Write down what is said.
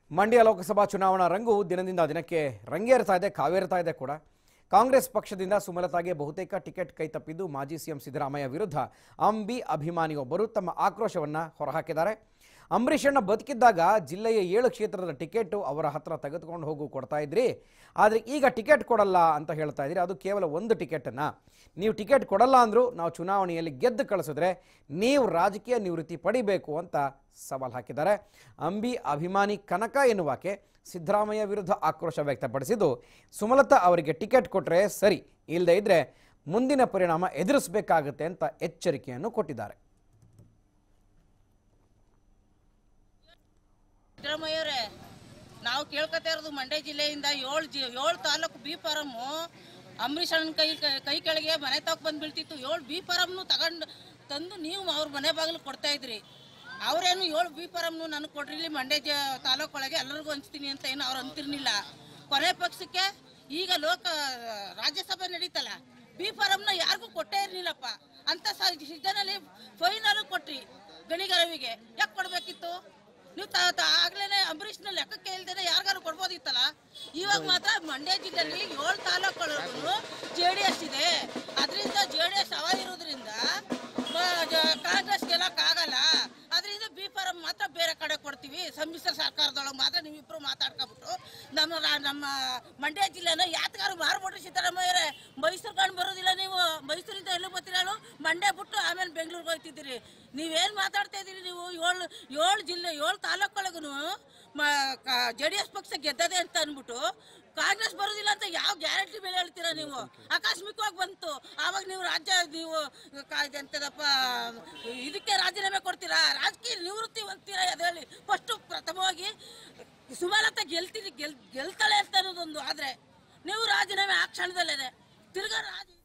ಮಂಡ್ಯ ಲೋಕಸಭಾ ಚುನಾವಣಾ ರಂಗು ದಿನದಿಂದ ದಿನಕ್ಕೆ ರಂಗೇರ್ತಾ ಇದೆ ಕಾವೇರ್ತಾ ಇದೆ ಕೂಡ ಕಾಂಗ್ರೆಸ್ ಪಕ್ಷದಿಂದ ಸುಮಲತಾಗೆ ಬಹುತೇಕ ಟಿಕೆಟ್ ಕೈತಪ್ಪಿದ್ದು ಮಾಜಿ ಸಿಎಂ ಸಿದ್ದರಾಮಯ್ಯ ವಿರುದ್ಧ ಅಂಬಿ ಅಭಿಮಾನಿಯೊಬ್ಬರು ತಮ್ಮ ಆಕ್ರೋಶವನ್ನು ಹೊರಹಾಕಿದ್ದಾರೆ ಅಂಬರೀಷಣ್ಣ ಬದುಕಿದ್ದಾಗ ಜಿಲ್ಲೆಯ ಏಳು ಕ್ಷೇತ್ರದ ಟಿಕೆಟ್ ಅವರ ಹತ್ರ ತೆಗೆದುಕೊಂಡು ಹೋಗು ಕೊಡ್ತಾ ಇದ್ರಿ ಆದರೆ ಈಗ ಟಿಕೆಟ್ ಕೊಡಲ್ಲ ಅಂತ ಹೇಳ್ತಾ ಇದ್ರಿ ಅದು ಕೇವಲ ಒಂದು ಟಿಕೆಟನ್ನು ನೀವು ಟಿಕೆಟ್ ಕೊಡಲ್ಲ ಅಂದರೂ ನಾವು ಚುನಾವಣೆಯಲ್ಲಿ ಗೆದ್ದು ಕಳಿಸಿದ್ರೆ ನೀವು ರಾಜಕೀಯ ನಿವೃತ್ತಿ ಪಡಿಬೇಕು ಅಂತ ಸವಾಲು ಹಾಕಿದ್ದಾರೆ ಅಂಬಿ ಅಭಿಮಾನಿ ಕನಕ ಎನ್ನುವಾಕೆ ಸಿದ್ದರಾಮಯ್ಯ ವಿರುದ್ಧ ಆಕ್ರೋಶ ವ್ಯಕ್ತಪಡಿಸಿದ್ದು ಸುಮಲತಾ ಅವರಿಗೆ ಟಿಕೆಟ್ ಕೊಟ್ಟರೆ ಸರಿ ಇಲ್ಲದೇ ಇದ್ದರೆ ಮುಂದಿನ ಪರಿಣಾಮ ಎದುರಿಸಬೇಕಾಗುತ್ತೆ ಅಂತ ಎಚ್ಚರಿಕೆಯನ್ನು ಕೊಟ್ಟಿದ್ದಾರೆ ಸಿದ್ದರಾಮಯ್ಯವರೇ ನಾವು ಕೇಳ್ಕೊತಾ ಇರೋದು ಮಂಡ್ಯ ಜಿಲ್ಲೆಯಿಂದ ಏಳು ಜಿ ಏಳು ತಾಲೂಕು ಬಿ ಫಾರಮ್ಮು ಅಂಬರೀಷ್ ಅಣ್ಣನ ಕೈ ಕೈ ಕೆಳಗೆ ಮನೆ ತಗ ಬಂದು ಬೀಳ್ತಿತ್ತು ಏಳು ಬಿ ಫಾರಮ್ನು ತಗೊಂಡು ತಂದು ನೀವು ಅವ್ರ ಮನೆ ಬಾಗಿಲು ಕೊಡ್ತಾ ಇದ್ರಿ ಅವರೇನು ಏಳು ಬಿ ಫಾರಮ್ನು ನನಗೆ ಕೊಡ್ರಿ ಇಲ್ಲಿ ಮಂಡ್ಯ ಜ ತಾಲೂಕೊಳಗೆ ಎಲ್ಲರಿಗೂ ಹಂಚ್ತೀನಿ ಅಂತ ಏನು ಅವ್ರು ಅಂತಿರ್ಲಿಲ್ಲ ಕೊನೆ ಪಕ್ಷಕ್ಕೆ ಈಗ ಲೋಕ ರಾಜ್ಯಸಭೆ ನಡೀತಲ್ಲ ಬಿ ಫಾರಮ್ನ ಯಾರಿಗೂ ಕೊಟ್ಟೇ ಇರಲಿಲ್ಲಪ್ಪ ಅಂತ ಸಿದ್ದನಲ್ಲಿ ಫೈನಲ್ ಕೊಟ್ರಿ ಗಣಿಗರವಿಗೆ ಯಾಕೆ ಕೊಡಬೇಕಿತ್ತು ನೀವು ಆಗ್ಲೇನೆ ಅಂಬರೀಷ್ನ ಲೆಕ್ಕಕ್ಕೆ ಇಲ್ದೇನೆ ಯಾರಿಗಾರು ಕೊಡ್ಬೋದಿತ್ತಲ್ಲ ಇವಾಗ ಮಾತ್ರ ಮಂಡ್ಯ ಜಿಲ್ಲೆಯಲ್ಲಿ ಏಳು ತಾಲೂಕುಗಳು ಜೆ ಡಿ ಎಸ್ ಇದೆ ಅದರಿಂದ ಜೆ ಡಿ ಎಸ್ ಅವ ಇರೋದ್ರಿಂದ ಮ- ಜ- ಕಾಂಗ್ರೆಸ್ ಗೆಲ್ಲಕ್ಕಾಗಲ್ಲ ಅದರಿಂದ ಬಿ ಫಾರಂ ಮಾತ್ರ ಬೇರೆ ಕಡೆ ಕೊಡ್ತೀವಿ ಸಮ್ಮಿಶ್ರ ಸರ್ಕಾರದೊಳಗೆ ಮಾತ್ರ ನೀವಿಬ್ರು ಮಾತಾಡ್ಕೊಬಿಟ್ಟು ನಮ್ಮ ರಾ- ನಮ್ಮ ಮಂಡ್ಯ ಜಿಲ್ಲೆನ ಯಾತ್ಗಾರು ಮಾರ್ಬಿಟ್ರಿ ಸಿದ್ದರಾಮಯ್ಯರೇ ಮೈಸೂರು ಕಂಡು ಬರೋದಿಲ್ಲ ನೀವು ಮೈಸೂರಿಂದ ಎಲ್ಲೂ ಬರ್ತೀರ ಹೇಳು ಮಂಡ್ಯ ಬಿಟ್ಟು ಆಮೇಲೆ ಬೆಂಗಳೂರಿಗೆ ಹೋಗ್ತಿದ್ದೀರಿ ನೀವೇನು ಮಾತಾಡ್ತಾ ಇದ್ದೀರಿ ನೀವು ಏಳು ಏಳು ಜಿಲ್ಲೆ ಏಳು ತಾಲೂಕೊಳಗೂ ಜೆ ಡಿ ಎಸ್ ಪಕ್ಷ ಗೆದ್ದದೆ ಅಂತ ಅಂದ್ಬಿಟ್ಟು ಕಾಂಗ್ರೆಸ್ ಬರೋದಿಲ್ಲ ಅಂತ ಯಾವ ಗ್ಯಾರಂಟಿ ಮೇಲೆ ಹೇಳ್ತೀರಾ ನೀವು ಆಕಸ್ಮಿಕವಾಗಿ ಬಂತು ಆವಾಗ ನೀವು ರಾಜ್ಯ ನೀವು ಕಾ- ಎಂತದಪ್ಪ ಇದಕ್ಕೆ ರಾಜೀನಾಮೆ ಕೊಡ್ತೀರಾ ರಾಜಕೀಯ ನಿವೃತ್ತಿ ಹೊಂದ್ತೀರಾ ಅದು ಹೇಳಿ ಫಸ್ಟು ಪ್ರಥಮವಾಗಿ ಸುಮಲತಾ ಗೆಲ್ತೀನಿ ಗೆಲ್ ಗೆಲ್ತಾಳೆ ಅಂತ ಅನ್ನೋದೊಂದು ಆದರೆ ನೀವು ರಾಜೀನಾಮೆ ಆ ಕ್ಷಣದಲ್ಲೇ ತಿರ್ಗಾ ರಾಜ